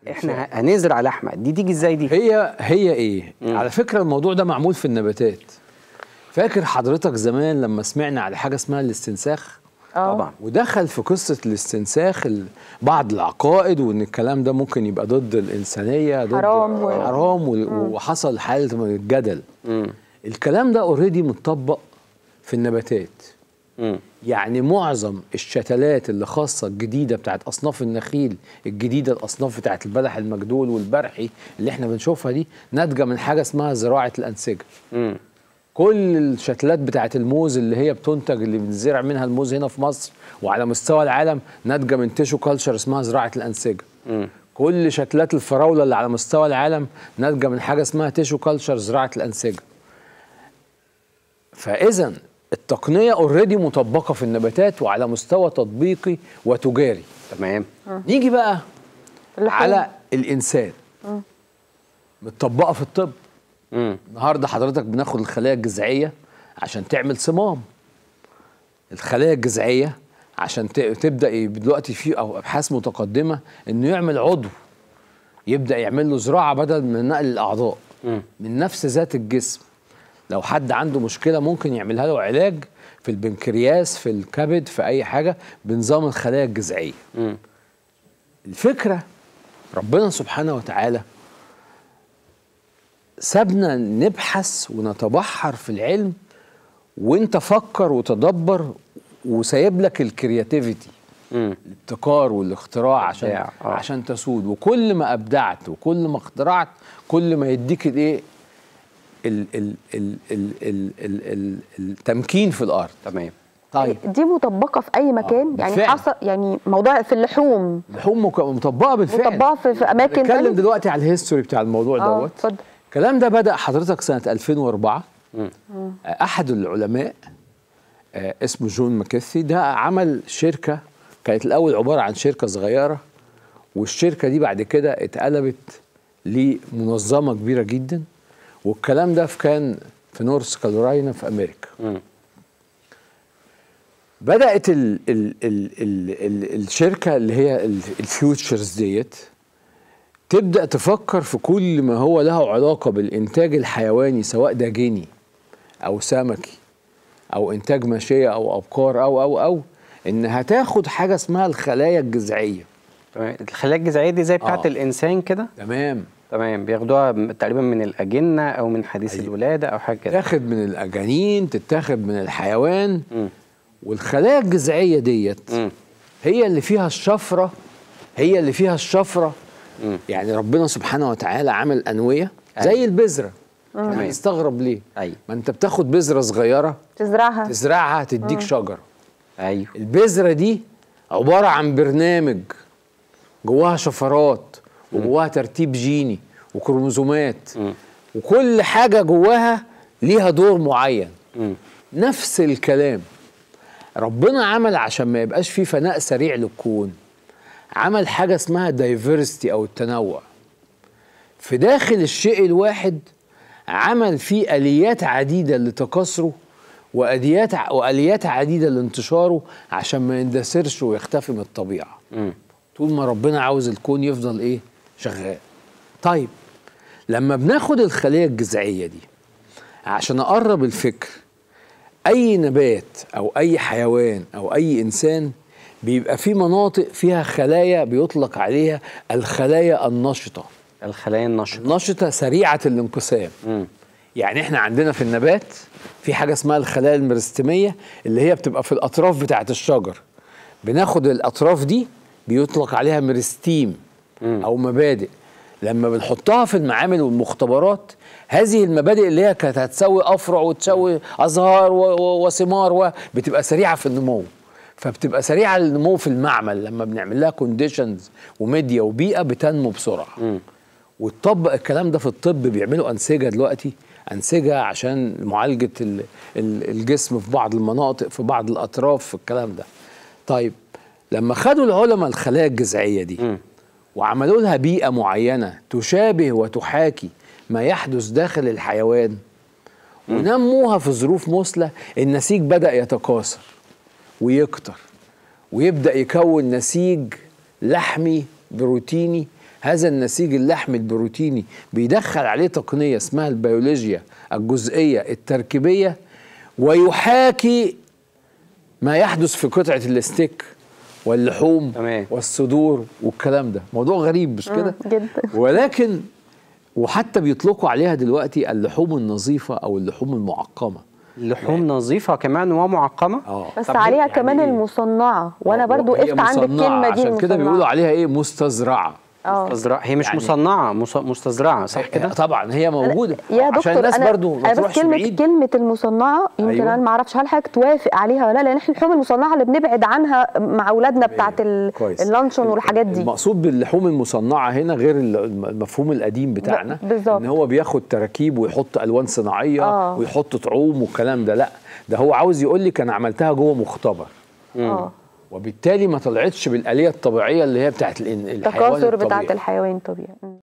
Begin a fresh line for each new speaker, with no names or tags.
احنا ه- هنزرع لحمه دي تيجي ازاي دي
هي هي ايه على فكره الموضوع ده معمول في النباتات فاكر حضرتك زمان لما سمعنا على حاجه اسمها الاستنساخ
اه
طبعا
ودخل في قصه الاستنساخ ال- بعض العقائد وان الكلام ده ممكن يبقى ضد الانسانيه ضد
حرام و-
حرام و- وحصل حاله من الجدل
مم.
الكلام ده اوريدي متطبق في النباتات
مم.
يعني معظم الشتلات اللي خاصة الجديدة بتاعت أصناف النخيل الجديدة الأصناف بتاعت البلح المجدول والبرحي اللي احنا بنشوفها دي ناتجة من حاجة اسمها زراعة الأنسجة
مم.
كل الشتلات بتاعت الموز اللي هي بتنتج اللي بنزرع منها الموز هنا في مصر وعلى مستوى العالم ناتجة من تيشو كلتشر اسمها زراعة الأنسجة
مم.
كل شتلات الفراولة اللي على مستوى العالم ناتجة من حاجة اسمها تيشو كلتشر زراعة الأنسجة فإذا التقنية اوريدي مطبقة في النباتات وعلى مستوى تطبيقي وتجاري
تمام
نيجي بقى
اللحوم.
على الإنسان متطبقة في الطب
مم.
النهارده حضرتك بناخد الخلايا الجذعيه عشان تعمل صمام الخلايا الجذعيه عشان ت- تبدا ي- دلوقتي في أو ابحاث متقدمه انه يعمل عضو يبدا يعمل له زراعه بدل من نقل الاعضاء
مم.
من نفس ذات الجسم لو حد عنده مشكله ممكن يعملها له علاج في البنكرياس في الكبد في اي حاجه بنظام الخلايا الجذعيه
مم.
الفكرة ربنا سبحانه وتعالى سابنا نبحث ونتبحر في العلم وانت فكر وتدبر وسايب لك الكرياتيفيتي
مم.
الابتكار والاختراع عشان
إبداع، آه.
عشان تسود وكل ما ابدعت وكل ما اخترعت كل ما يديك الايه ال- ال- ال- ال- ال- ال- ال- التمكين في الارض
تمام
طيب
دي مطبقه في اي مكان يعني
بالفعل.
حصل يعني موضوع في اللحوم
اللحوم مك- مطبقه بالفعل
مطبقه في, في اماكن
نتكلم
تانية؟
دلوقتي على الهيستوري بتاع الموضوع
اه
دوت
اتفضل
الكلام ده بدأ حضرتك سنة 2004
مم.
آه، أحد العلماء آه، اسمه جون ماكيثي ده عمل شركة كانت الأول عبارة عن شركة صغيرة والشركة دي بعد كده اتقلبت لمنظمة كبيرة جدا والكلام ده في كان في نورث كارولاينا في أمريكا
مم.
بدأت ال ال ال ال ال الشركة اللي هي ال- الفيوتشرز ديت تبدأ تفكر في كل ما هو له علاقة بالإنتاج الحيواني سواء داجيني أو سمكي أو إنتاج ماشية أو أبقار أو أو أو إنها تاخد حاجة اسمها الخلايا الجذعية
تمام الخلايا الجذعيه دي زي بتاعه
آه.
الانسان كده
تمام
تمام بياخدوها م- تقريبا من الاجنه او من حديث
أيوة.
الولاده او حاجه كده
تاخد من الأجانين تتاخد من الحيوان
مم.
والخلايا الجذعية ديت
مم.
هي اللي فيها الشفرة هي اللي فيها الشفرة
مم.
يعني ربنا سبحانه وتعالى عمل أنوية زي
أيوة.
البذرة
تمام.
هتستغرب ليه
ايوه
ما انت بتاخد بذرة صغيرة
تزرعها
تزرعها تديك شجرة
ايوه
البذرة دي عبارة عن برنامج جواها شفرات وجواها ترتيب جيني وكروموزومات
مم.
وكل حاجة جواها ليها دور معين
مم.
نفس الكلام ربنا عمل عشان ما يبقاش فيه فناء سريع للكون عمل حاجة اسمها دايفرستي أو التنوع في داخل الشيء الواحد عمل فيه آليات عديدة لتكاثره وآليات وآليات عديدة لانتشاره عشان ما يندثرش ويختفي من الطبيعة
مم.
طول ما ربنا عاوز الكون يفضل ايه شغال طيب لما بناخد الخلية الجذعية دي عشان أقرب الفكر أي نبات أو أي حيوان أو أي إنسان بيبقى في مناطق فيها خلايا بيطلق عليها الخلايا النشطة
الخلايا النشطه
النشطة سريعة الانقسام
مم.
يعني احنا عندنا في النبات في حاجه اسمها الخلايا الميرستميه اللي هي بتبقى في الاطراف بتاعه الشجر بناخد الاطراف دي بيطلق عليها ميرستيم
مم.
او مبادئ لما بنحطها في المعامل والمختبرات هذه المبادئ اللي هي كانت هتسوي افرع وتسوي ازهار و- و- وثمار و- بتبقى سريعه في النمو فبتبقى سريعه النمو في المعمل لما بنعمل لها كونديشنز وميديا وبيئه بتنمو بسرعه
مم.
وتطبق الكلام ده في الطب بيعملوا انسجه دلوقتي انسجه عشان معالجه ال- ال- الجسم في بعض المناطق في بعض الاطراف في الكلام ده طيب لما خدوا العلماء الخلايا الجذعيه دي
مم.
وعملوا لها بيئه معينه تشابه وتحاكي ما يحدث داخل الحيوان ونموها في ظروف مثلى النسيج بدا يتكاثر ويكتر ويبدا يكون نسيج لحمي بروتيني هذا النسيج اللحمي البروتيني بيدخل عليه تقنيه اسمها البيولوجيا الجزئيه التركيبيه ويحاكي ما يحدث في قطعه الستيك واللحوم
تمام.
والصدور والكلام ده موضوع غريب مش كده
جدا
ولكن وحتى بيطلقوا عليها دلوقتي اللحوم النظيفه او اللحوم المعقمه
لحوم نظيفه كمان ومعقمه
اه
بس
طب
عليها
يعني
كمان
إيه؟
المصنعه وانا
آه،
برضو
هي
وقفت عند
مصنعة،
الكلمه دي
عشان كده بيقولوا
المصنعة.
عليها ايه مستزرعه
اه
مستزرعه هي مش
يعني-
مصنعه مص- مستزرعه صح كده
طبعا هي موجوده
يا
عشان
دكتور
الناس
انا
برضو ما
أنا بس
تروحش
كلمه
بعيد
كلمه المصنعه يمكن
أيوة.
انا ما اعرفش هل حضرتك توافق عليها ولا لا لان احنا اللحوم المصنعه اللي بنبعد عنها مع اولادنا بتاعه ال-
كويس.
اللانشون والحاجات دي
المقصود باللحوم المصنعه هنا غير ال- المفهوم القديم بتاعنا
ب- بالظبط.
ان هو بياخد تراكيب ويحط الوان صناعيه
آه.
ويحط طعوم والكلام ده لا ده هو عاوز يقول لك انا عملتها جوه مختبر
اه
وبالتالي ما طلعتش بالاليه الطبيعيه اللي هي بتاعت الإن- الحيوان
التكاثر بتاعه
الطبيعي.
الحيوان الطبيعي